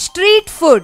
Street food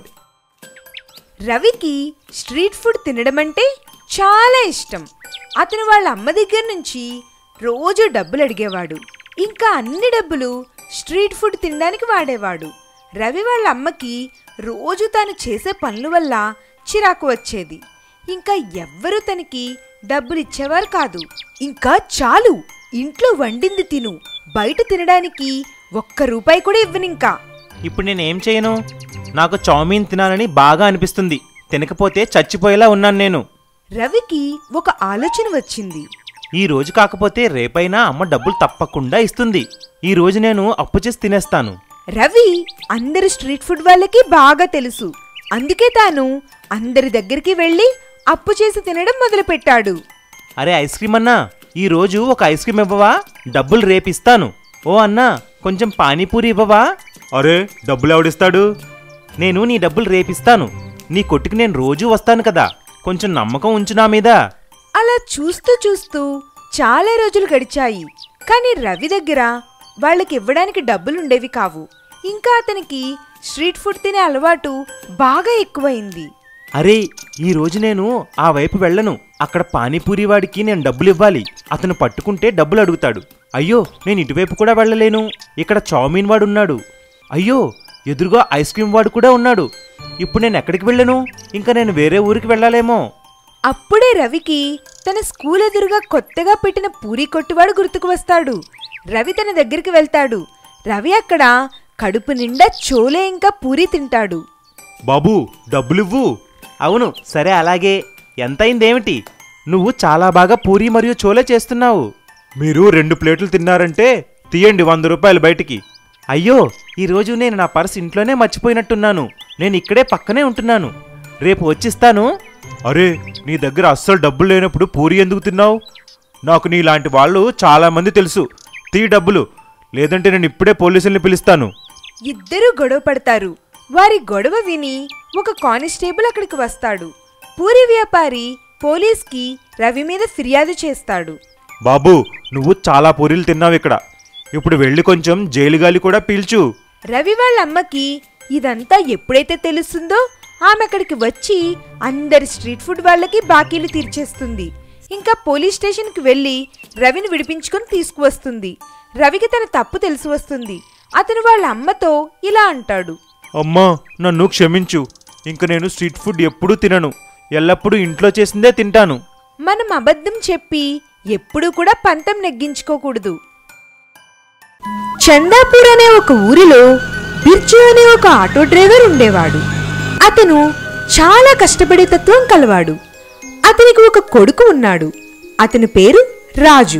రవికి street food తినడం అంటే చాలా ఇష్టం అతను వాళ్ళ అమ్మ దగ్గర నుంచి రోజు డబ్బులు అడిగేవాడు ఇంకా అన్ని డబ్బులు స్ట్రీట్ ఫుడ్ తినడానికి వాడేవాడు రవి వాళ్ళ అమ్మకి రోజు తాను చేసే పనుల వల్ల చిరాకు వచ్చేది ఇంకా ఎవ్వరూ తనకి డబ్బులు ఇచ్చేవారు కాదు ఇంకా చాలు ఇంట్లో వండింది తిను బయట తినడానికి ఒక్క రూపాయి కూడా ఇవ్వనింకా ఇప్పుడు నేను ఏం చేయను నాకు చౌమీన్ తినాలని బాగా అనిపిస్తుంది తినకపోతే చచ్చిపోయేలా ఉన్నాను నేను రవికి ఒక ఆలోచన వచ్చింది ఈ రోజు కాకపోతే రేపైనా అమ్మ డబ్బులు తప్పకుండా ఇస్తుంది ఈ రోజు నేను అప్పు చేసి తినేస్తాను రవి అందరు స్ట్రీట్ ఫుడ్ వాళ్ళకి బాగా తెలుసు అందుకే తాను అందరి దగ్గరికి వెళ్ళి అప్పు చేసి తినడం మొదలుపెట్టాడు అరే ఐస్ క్రీమ్ అన్నా ఈ రోజు ఒక ఐస్ క్రీమ్ ఇవ్వవా డబ్బులు రేపిస్తాను ఓ అన్నా కొంచెం పానీపూరి ఇవ్వవా అరే డబ్బులు ఎవడిస్తాడు నేను నీ డబ్బులు రేపిస్తాను నీ కొట్టుకు నేను రోజూ వస్తాను కదా కొంచెం నమ్మకం ఉంచు నా మీద అలా చూస్తూ చూస్తూ చాలా రోజులు గడిచాయి కానీ రవి దగ్గర వాళ్ళకి ఇవ్వడానికి డబ్బులుండేవి కావు ఇంకా అతనికి స్ట్రీట్ ఫుడ్ తినే అలవాటు బాగా ఎక్కువైంది అరే ఈ రోజు నేను ఆ వైపు వెళ్ళను అక్కడ పానీపూరి వాడికి నేను డబ్బులు ఇవ్వాలి అతను పట్టుకుంటే డబ్బులు అడుగుతాడు అయ్యో నేను ఇటువైపు కూడా వెళ్ళలేను ఇక్కడ చౌమీన్ వాడు ఉన్నాడు అయ్యో ఎదురుగా ఐస్ క్రీమ్ వాడు కూడా ఉన్నాడు ఇప్పుడు నేను ఎక్కడికి వెళ్ళను ఇంకా నేను వేరే ఊరికి వెళ్ళాలేమో అప్పుడే రవికి తన స్కూల్ ఎదురుగా కొత్తగా పెట్టిన పూరీ కొట్టువాడు గుర్తుకు వస్తాడు రవి తన దగ్గరికి వెళ్తాడు రవి అక్కడ కడుపు నిండా చోలే ఇంకా పూరీ తింటాడు బాబు డబ్బులివ్వు అవును సరే అలాగే ఎంతైందేమిటి నువ్వు చాలా బాగా పూరి మరియు చోలే చేస్తున్నావు మీరు రెండు ప్లేట్లు తిన్నారంటే తీయండి వంద రూపాయలు బయటికి అయ్యో ఈరోజు నేను నా పర్స్ ఇంట్లోనే మర్చిపోయినట్టున్నాను నేను ఇక్కడే పక్కనే ఉంటున్నాను రేపు వచ్చిస్తాను అరే నీ దగ్గర అస్సలు డబ్బులు లేనప్పుడు పూరి ఎందుకు తిన్నావు నాకు నీలాంటి వాళ్ళు చాలా మంది తెలుసు తీ డబ్బులు లేదంటే నేను ఇప్పుడే పోలీసుల్ని పిలుస్తాను ఇద్దరూ గొడవ పడతారు వారి గొడవ విని ఒక కానిస్టేబుల్ అక్కడికి వస్తాడు పూరి వ్యాపారి పోలీస్కి రవి మీద ఫిర్యాదు చేస్తాడు బాబు నువ్వు చాలా పూరీలు తిన్నావు ఇక్కడ ఇప్పుడు వెళ్ళి కొంచెం జైలు గాలి కూడా పీల్చు రవి వాళ్ళ అమ్మకి ఇదంతా ఎప్పుడైతే తెలుస్తుందో ఆమె అక్కడికి వచ్చి అందరి స్ట్రీట్ ఫుడ్ వాళ్ళకి బాకీలు తీర్చేస్తుంది ఇంకా పోలీస్ స్టేషన్కి వెళ్ళి రవిని విడిపించుకొని తీసుకువస్తుంది రవికి తన తప్పు తెలిసి వస్తుంది అతను వాళ్ళ అమ్మతో ఇలా అంటాడు అమ్మా నన్ను క్షమించు ఇంక నేను స్ట్రీట్ ఫుడ్ ఎప్పుడూ తినను ఎల్లప్పుడూ ఇంట్లో చేసిందే తింటాను మనం అబద్ధం చెప్పి ఎప్పుడూ కూడా పంతం నెగ్గించుకోకూడదు చందాపూర్ అనే ఒక ఊరిలో బిర్జు అనే ఒక ఆటో డ్రైవర్ ఉండేవాడు అతను చాలా కష్టపడే తత్వం కలవాడు అతనికి ఒక కొడుకు ఉన్నాడు అతని పేరు రాజు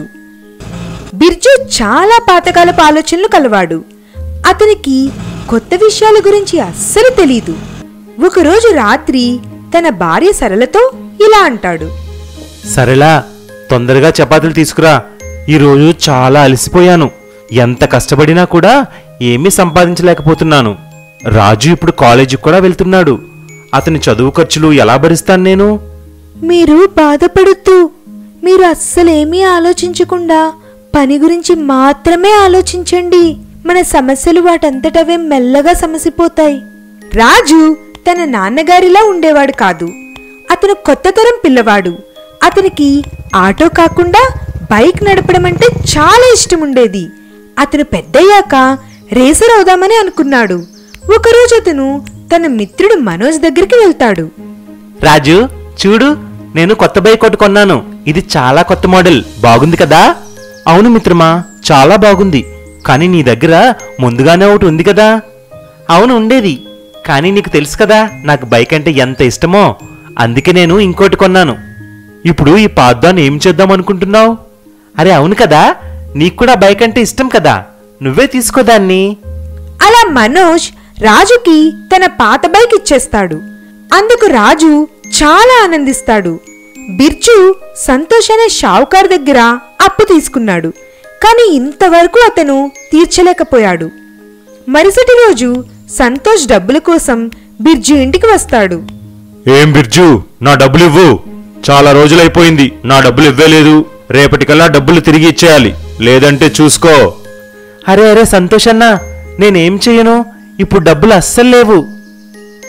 బిర్జు చాలా పాతకాలపు ఆలోచనలు కలవాడు అతనికి కొత్త విషయాల గురించి అస్సలు తెలీదు ఒకరోజు రాత్రి తన భార్య సరళతో ఇలా అంటాడు సరేలా తొందరగా చపాతీలు తీసుకురా ఈరోజు చాలా అలసిపోయాను ఎంత కష్టపడినా కూడా ఏమీ సంపాదించలేకపోతున్నాను రాజు ఇప్పుడు కాలేజీకి కూడా వెళ్తున్నాడు అతని చదువు ఖర్చులు ఎలా భరిస్తాను నేను మీరు బాధపడుతూ మీరు అస్సలేమీ ఆలోచించకుండా పని గురించి మాత్రమే ఆలోచించండి మన సమస్యలు వాటంతటవే మెల్లగా సమసిపోతాయి రాజు తన నాన్నగారిలా ఉండేవాడు కాదు అతను కొత్త తరం పిల్లవాడు అతనికి ఆటో కాకుండా బైక్ నడపడం అంటే చాలా ఇష్టం ఉండేది అతను పెద్దయ్యాక రేసర్ అవుదామని అనుకున్నాడు ఒకరోజు అతను తన మిత్రుడు మనోజ్ దగ్గరికి వెళ్తాడు రాజు చూడు నేను కొత్త బైక్ ఒకటి కొన్నాను ఇది చాలా కొత్త మోడల్ బాగుంది కదా అవును మిత్రమా చాలా బాగుంది కానీ నీ దగ్గర ముందుగానే ఒకటి ఉంది కదా అవును ఉండేది కానీ నీకు తెలుసు కదా నాకు బైక్ అంటే ఎంత ఇష్టమో అందుకే నేను ఇంకోటి కొన్నాను ఇప్పుడు ఈ పాద్దాన్ని ఏం చేద్దాం అనుకుంటున్నావు అరే అవును కదా నీకు కూడా బైక్ అంటే ఇష్టం కదా నువ్వే తీసుకో దాన్ని అలా మనోజ్ రాజుకి తన పాత బైక్ ఇచ్చేస్తాడు అందుకు రాజు చాలా ఆనందిస్తాడు బిర్జు సంతోష్ అనే షావుకార్ దగ్గర అప్పు తీసుకున్నాడు కానీ ఇంతవరకు అతను తీర్చలేకపోయాడు మరుసటి రోజు సంతోష్ డబ్బుల కోసం బిర్జు ఇంటికి వస్తాడు ఏం బిర్జు నా డబ్బులు ఇవ్వు చాలా రోజులైపోయింది నా డబ్బులు ఇవ్వలేదు రేపటికల్లా డబ్బులు తిరిగి ఇచ్చేయాలి లేదంటే చూసుకో అరే అరే సంతోష్ అన్నా నేనేం చెయ్యను ఇప్పుడు డబ్బులు అస్సలు లేవు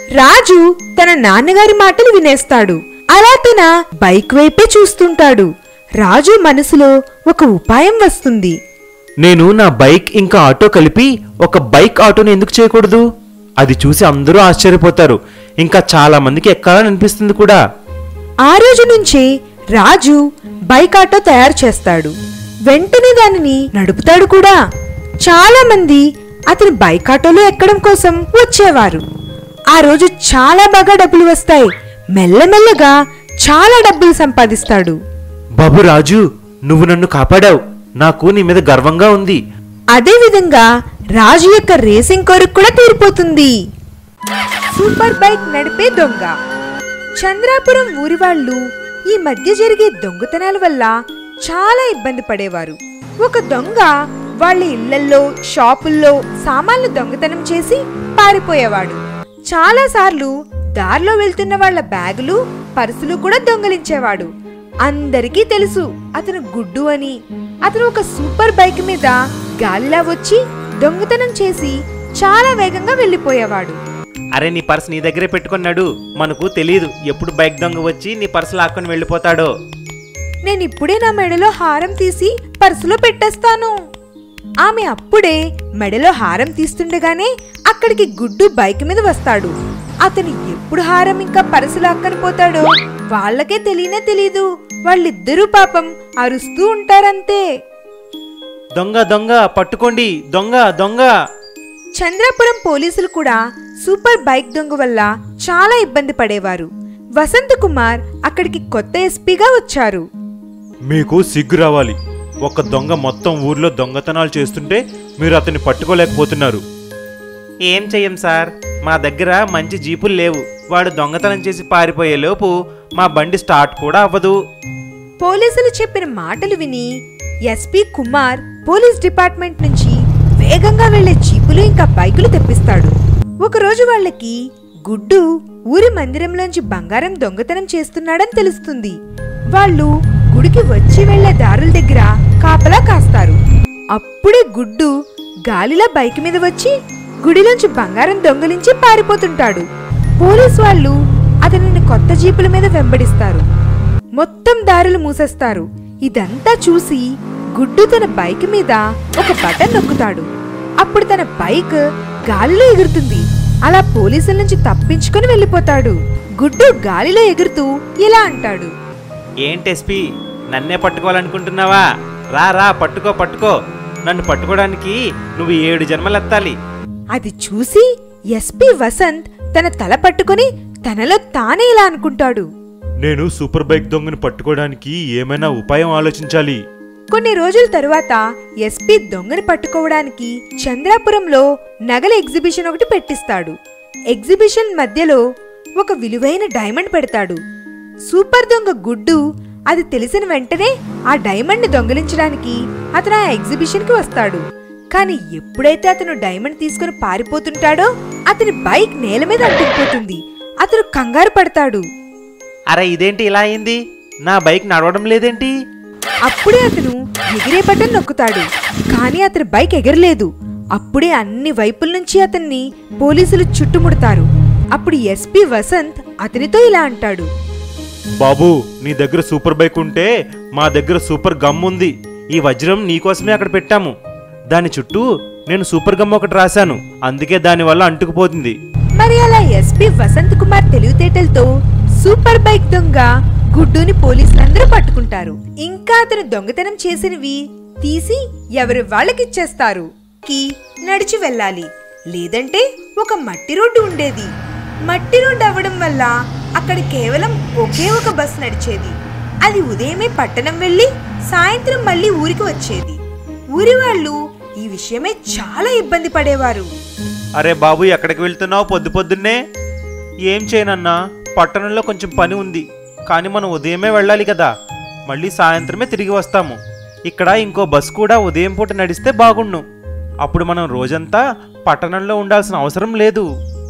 రాజు తన నాన్నగారి మాటలు వినేస్తాడు అలా తన బైక్ వైపే చూస్తుంటాడు రాజు మనసులో ఒక ఉపాయం వస్తుంది నేను నా బైక్ ఇంకా ఆటో కలిపి ఒక బైక్ ఆటోని ఎందుకు చేయకూడదు అది చూసి అందరూ ఆశ్చర్యపోతారు ఇంకా చాలా మందికి ఎక్కాలని అనిపిస్తుంది కూడా ఆ రోజు నుంచే రాజు బైక్ ఆటో తయారు చేస్తాడు వెంటనే దానిని నడుపుతాడు కూడా చాలా మంది అతని బైక్ ఆటోలో ఎక్కడం కోసం వచ్చేవారు ఆ రోజు చాలా బాగా డబ్బులు వస్తాయి మెల్లమెల్లగా చాలా డబ్బులు సంపాదిస్తాడు బాబు రాజు నువ్వు నన్ను కాపాడావు నాకు నీ మీద గర్వంగా ఉంది అదేవిధంగా రాజు యొక్క రేసింగ్ కోరిక కూడా తీరిపోతుంది సూపర్ బైక్ నడిపే దొంగ చంద్రాపురం ఊరి వాళ్ళు ఈ మధ్య జరిగే దొంగతనాల వల్ల చాలా ఇబ్బంది పడేవారు ఒక దొంగ వాళ్ళ ఇళ్లల్లో షాపుల్లో సామాన్లు దొంగతనం చేసి పారిపోయేవాడు చాలా సార్లు దారిలో వెళ్తున్న వాళ్ళ బ్యాగులు పర్సులు కూడా దొంగలించేవాడు అందరికీ తెలుసు అతను గుడ్డు అని అతను ఒక సూపర్ బైక్ మీద గాలిలా వచ్చి దొంగతనం చేసి చాలా వేగంగా వెళ్ళిపోయేవాడు అరే నీ పర్స్ నీ దగ్గరే పెట్టుకున్నాడు మనకు తెలియదు ఎప్పుడు బైక్ దొంగ వచ్చి నీ పర్స్ లాక్కొని వెళ్ళిపోతాడో నేను ఇప్పుడే నా మెడలో హారం తీసి పర్సులో పెట్టేస్తాను ఆమె అప్పుడే మెడలో హారం తీస్తుండగానే అక్కడికి గుడ్డు బైక్ మీద వస్తాడు అతను ఎప్పుడు హారం ఇంకా పర్సు లాక్కని పోతాడో వాళ్ళకే తెలియనే తెలీదు వాళ్ళిద్దరూ పాపం అరుస్తూ ఉంటారంతే దొంగ దొంగ పట్టుకోండి దొంగ దొంగ చంద్రాపురం పోలీసులు కూడా సూపర్ బైక్ దొంగ వల్ల చాలా ఇబ్బంది పడేవారు వసంత్ కుమార్ అక్కడికి కొత్త ఎస్పీగా వచ్చారు మీకు సిగ్గు రావాలి ఒక దొంగ మొత్తం ఊర్లో దొంగతనాలు చేస్తుంటే మీరు అతన్ని పట్టుకోలేకపోతున్నారు ఏం చెయ్యం సార్ మా దగ్గర మంచి జీపులు లేవు వాడు దొంగతనం చేసి పారిపోయే లోపు మా బండి స్టార్ట్ కూడా అవ్వదు పోలీసులు చెప్పిన మాటలు విని ఎస్పీ కుమార్ పోలీస్ డిపార్ట్మెంట్ నుంచి వేగంగా వెళ్లే జీపులు ఇంకా బైకులు తెప్పిస్తాడు ఒకరోజు వాళ్ళకి గుడ్డు ఊరి మందిరంలోంచి బంగారం దొంగతనం చేస్తున్నాడని తెలుస్తుంది వాళ్ళు గుడికి వచ్చి వెళ్లే దారుల దగ్గర కాపలా కాస్తారు అప్పుడే గుడ్డు గాలిలో బైక్ మీద వచ్చి గుడిలోంచి బంగారం దొంగలించి పారిపోతుంటాడు పోలీస్ వాళ్ళు అతనిని కొత్త జీపుల మీద వెంబడిస్తారు మొత్తం దారులు మూసేస్తారు ఇదంతా చూసి గుడ్డు తన బైక్ మీద ఒక బటన్ నొక్కుతాడు అప్పుడు తన బైక్ గాలిలో ఎగురుతుంది అలా పోలీసుల నుంచి తప్పించుకొని వెళ్ళిపోతాడు గుడ్డు గాలిలో ఎగురుతూ ఇలా అంటాడు ఏంటి ఎస్పీ నన్నే పట్టుకోవాలనుకుంటున్నావా రా రా పట్టుకో పట్టుకో నన్ను పట్టుకోవడానికి నువ్వు ఏడు జన్మలెత్తాలి అది చూసి ఎస్పీ వసంత్ తన తల పట్టుకొని తనలో తానే ఇలా అనుకుంటాడు నేను సూపర్ బైక్ దొంగను పట్టుకోవడానికి ఏమైనా ఉపాయం ఆలోచించాలి కొన్ని రోజుల తరువాత ఎస్పీ దొంగని పట్టుకోవడానికి చంద్రాపురంలో నగల ఎగ్జిబిషన్ ఒకటి పెట్టిస్తాడు ఎగ్జిబిషన్ మధ్యలో ఒక విలువైన డైమండ్ పెడతాడు సూపర్ దొంగ గుడ్డు అది తెలిసిన వెంటనే ఆ డైమండ్ ని దొంగిలించడానికి అతను ఆ ఎగ్జిబిషన్ కి వస్తాడు కానీ ఎప్పుడైతే అతను డైమండ్ తీసుకుని పారిపోతుంటాడో అతని బైక్ నేల మీద అంటుకుపోతుంది అతను కంగారు పడతాడు అరే ఇదేంటి ఇలా అయింది నా బైక్ నడవడం లేదేంటి అప్పుడే అతను ఎగిరే బటన్ నొక్కుతాడు కానీ అతని బైక్ ఎగరలేదు అప్పుడే అన్ని వైపుల నుంచి అతన్ని పోలీసులు చుట్టుముడతారు అప్పుడు ఎస్పీ వసంత్ అతనితో ఇలా అంటాడు బాబు నీ దగ్గర సూపర్ బైక్ ఉంటే మా దగ్గర సూపర్ గమ్ ఉంది ఈ వజ్రం నీకోసమే అక్కడ పెట్టాము దాని చుట్టూ నేను సూపర్ గమ్ ఒకటి రాశాను అందుకే దానివల్ల అంటుకుపోతుంది మరి అలా ఎస్పీ వసంత్ కుమార్ తెలివితేటలతో సూపర్ బైక్ దొంగ గుడ్డుని పోలీసులందరూ పట్టుకుంటారు ఇంకా అతను దొంగతనం చేసినవి తీసి ఎవరి వాళ్ళకిచ్చేస్తారు కి నడిచి వెళ్ళాలి లేదంటే ఒక మట్టి రోడ్డు ఉండేది మట్టి రోడ్డు అవ్వడం వల్ల అక్కడ కేవలం ఒకే ఒక బస్ నడిచేది అది ఉదయమే పట్టణం వెళ్ళి సాయంత్రం మళ్ళీ ఊరికి వచ్చేది ఊరి వాళ్ళు ఈ విషయమే చాలా ఇబ్బంది పడేవారు అరే బాబు ఎక్కడికి వెళ్తున్నావు పొద్దు పొద్దున్నే ఏం చేయనన్నా పట్టణంలో కొంచెం పని ఉంది కానీ మనం ఉదయమే వెళ్ళాలి కదా మళ్ళీ సాయంత్రమే తిరిగి వస్తాము ఇక్కడ ఇంకో బస్ కూడా ఉదయం పూట నడిస్తే బాగుండు అప్పుడు మనం రోజంతా పట్టణంలో ఉండాల్సిన అవసరం లేదు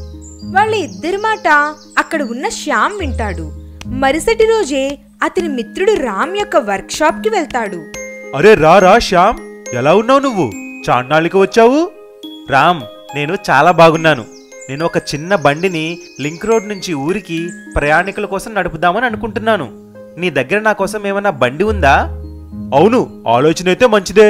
వాళ్ళ ఇద్దరి మాట అక్కడ ఉన్న శ్యామ్ వింటాడు మరుసటి రోజే అతని మిత్రుడు రామ్ యొక్క వర్క్ షాప్ కి వెళ్తాడు అరే రా రా శ్యామ్ ఎలా ఉన్నావు నువ్వు చాన్నాళ్ళకి వచ్చావు రామ్ నేను చాలా బాగున్నాను నేను ఒక చిన్న బండిని లింక్ రోడ్ నుంచి ఊరికి ప్రయాణికుల కోసం నడుపుదామని అనుకుంటున్నాను నీ దగ్గర నా కోసం ఏమైనా బండి ఉందా అవును ఆలోచన అయితే మంచిదే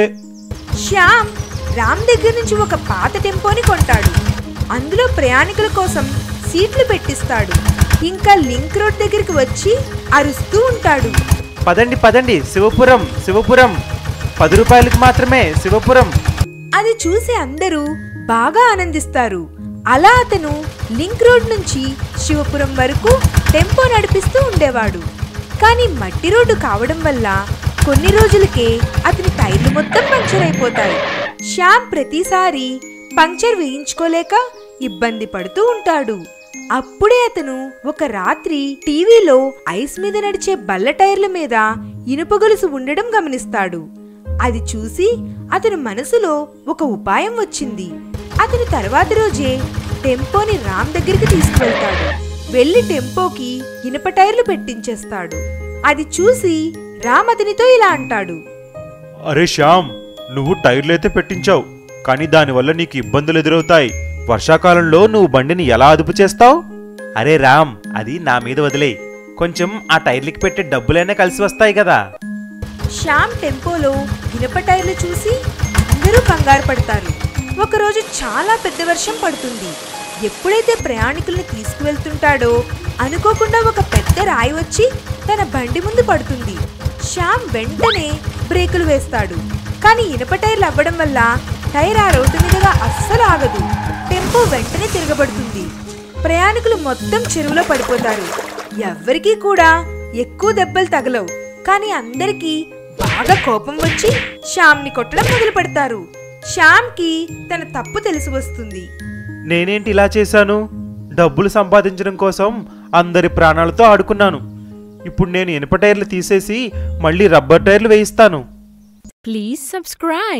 శ్యామ్ రామ్ దగ్గర నుంచి ఒక పాత టెంపోని కొంటాడు అందులో ప్రయాణికుల కోసం సీట్లు పెట్టిస్తాడు ఇంకా లింక్ రోడ్ దగ్గరికి వచ్చి అరుస్తూ ఉంటాడు పదండి పదండి శివపురం శివపురం పది రూపాయలకి మాత్రమే శివపురం అది చూసి అందరూ బాగా ఆనందిస్తారు అలా అతను లింక్ రోడ్ నుంచి శివపురం వరకు టెంపో నడిపిస్తూ ఉండేవాడు కానీ మట్టి రోడ్డు కావడం వల్ల కొన్ని రోజులకే అతని టైర్లు మొత్తం పంక్చర్ అయిపోతాయి శ్యామ్ ప్రతిసారి పంక్చర్ వేయించుకోలేక ఇబ్బంది పడుతూ ఉంటాడు అప్పుడే అతను ఒక రాత్రి టీవీలో ఐస్ మీద నడిచే బల్ల టైర్ల మీద ఇనుప గొలుసు ఉండడం గమనిస్తాడు అది చూసి అతని మనసులో ఒక ఉపాయం వచ్చింది అతను తర్వాతి రోజే టెంపోని రామ్ దగ్గరికి తీసుకువెళ్తాడు వెళ్లి టెంపోకి ఇనుప టైర్లు పెట్టించేస్తాడు అది చూసి రామ్ అతనితో ఇలా అంటాడు అరే శ్యామ్ నువ్వు టైర్లైతే పెట్టించావు కానీ దానివల్ల నీకు ఇబ్బందులు ఎదురవుతాయి వర్షాకాలంలో నువ్వు బండిని ఎలా అదుపు చేస్తావు అరే రామ్ అది నా మీద వదిలే కొంచెం ఆ టైర్లకి పెట్టే డబ్బులైనా కలిసి వస్తాయి కదా శ్యామ్ టెంపోలో ఇనుప టైర్లు చూసి అందరూ కంగారు పడతారు ఒకరోజు చాలా పెద్ద వర్షం పడుతుంది ఎప్పుడైతే ప్రయాణికుల్ని తీసుకువెళ్తుంటాడో అనుకోకుండా ఒక పెద్ద రాయి వచ్చి తన బండి ముందు పడుతుంది శ్యామ్ వెంటనే బ్రేకులు వేస్తాడు కానీ ఇనుప టైర్లు అవ్వడం వల్ల టైర్ ఆ రోడ్డు మీదుగా అస్సలు ఆగదు టెంపో వెంటనే తిరగబడుతుంది ప్రయాణికులు మొత్తం చెరువులో పడిపోతారు ఎవ్వరికీ కూడా ఎక్కువ దెబ్బలు తగలవు కానీ అందరికీ బాగా కోపం వచ్చి శ్యామ్ని కొట్టడం మొదలు పెడతారు శ్యామ్కి తన తప్పు తెలిసి వస్తుంది నేనేంటి ఇలా చేశాను డబ్బులు సంపాదించడం కోసం అందరి ప్రాణాలతో ఆడుకున్నాను ఇప్పుడు నేను ఇనుప టైర్లు తీసేసి మళ్ళీ రబ్బర్ టైర్లు వేయిస్తాను Please subscribe.